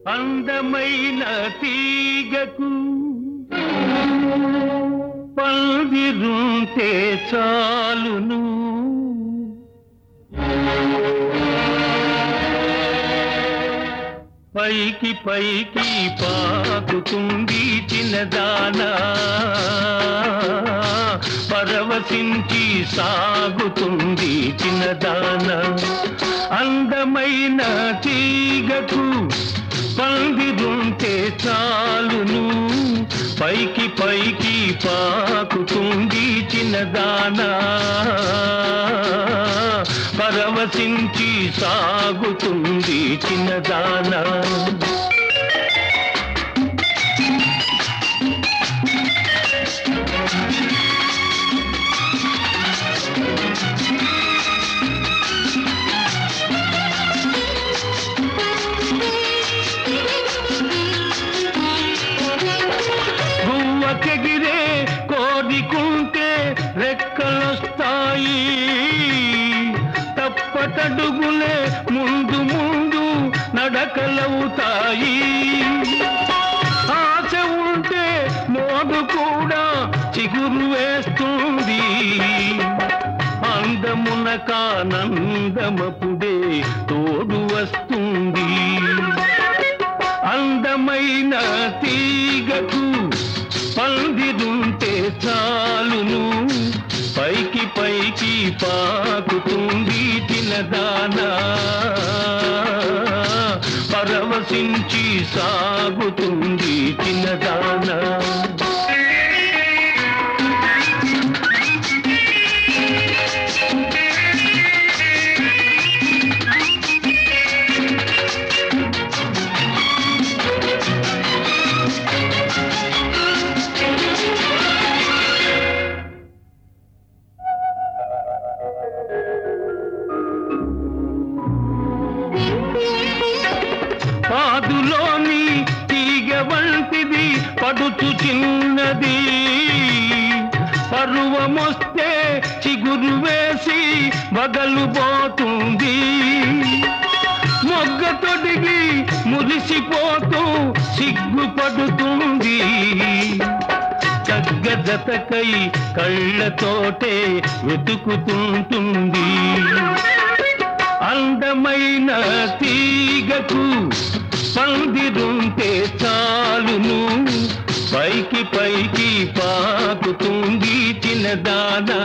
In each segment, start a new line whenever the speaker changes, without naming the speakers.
అందమైన తీగకు పందిరుంటే చాలును పైకి పైకి పాకుతుంది చిన్నదానా పరవశించి సాగుతుంది చిన్నదాన అందమైన తీగకు పందిరుంటే చాలును పైకి పైకి పాకుతుంది చిన్నదానా పరవశించి సాగుతుంది చిన్నదానా గువ్వకెగిరే కోరికుంటే రెక్కలొస్తాయి తప్పటడుగులే ముందు ముందు నడకలవుతాయి ఆశ ఉంటే మోడు కూడా చిగురు వేస్తుంది అందమున కానందమపుడే తోడు వస్తుంది అందమైన తీగకు పందిరుంటే చాలును పైకి పైకి పాకుతుంది తినదానా పరవశించి సాగుతుంది చిన్నదానా పాదులోని తీగ వంటిది పడుచు చిన్నది పరువమొస్తే చిగురు వేసి బగలు పోతుంది మొగ్గ తొడిగి మురిసిపోతూ సిగ్గుపడుతుంది చగ్గదతకై కళ్ళతోటే వెతుకుతుంటుంది అందమైన తీగకు పందిరుంటే చాలును పైకి పైకి పాకుతుంది చిన్నదానా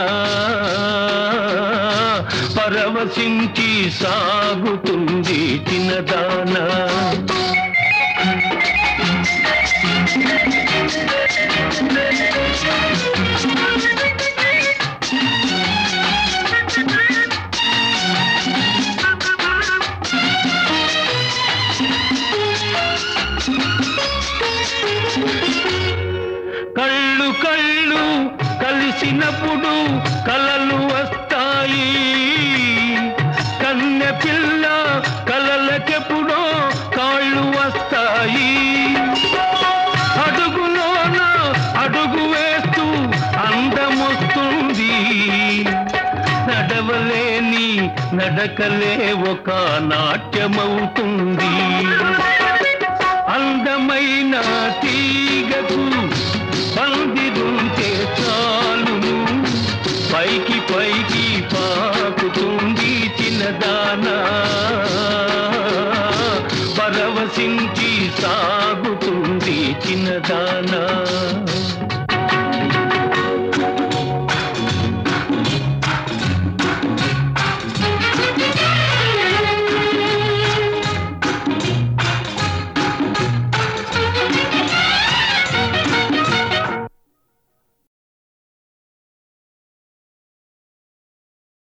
పరవశించి సాగుతుంది చిన్నదానా కళ్ళు కళ్ళు కలిసినప్పుడు కలలు వస్తాయి కన్నె పిల్ల కలలకెప్పుడో కాళ్ళు వస్తాయి అడుగులోన అడుగు వేస్తూ అందమొస్తుంది నడవలేని నడకలే ఒక నాట్యమవుతుంది అందమైన తీగకు పందిరుంటే చాలును పైకి పైకి పాకుతుంది చిన్నదానా పరవశించి సాగుతుంది చిన్నదానా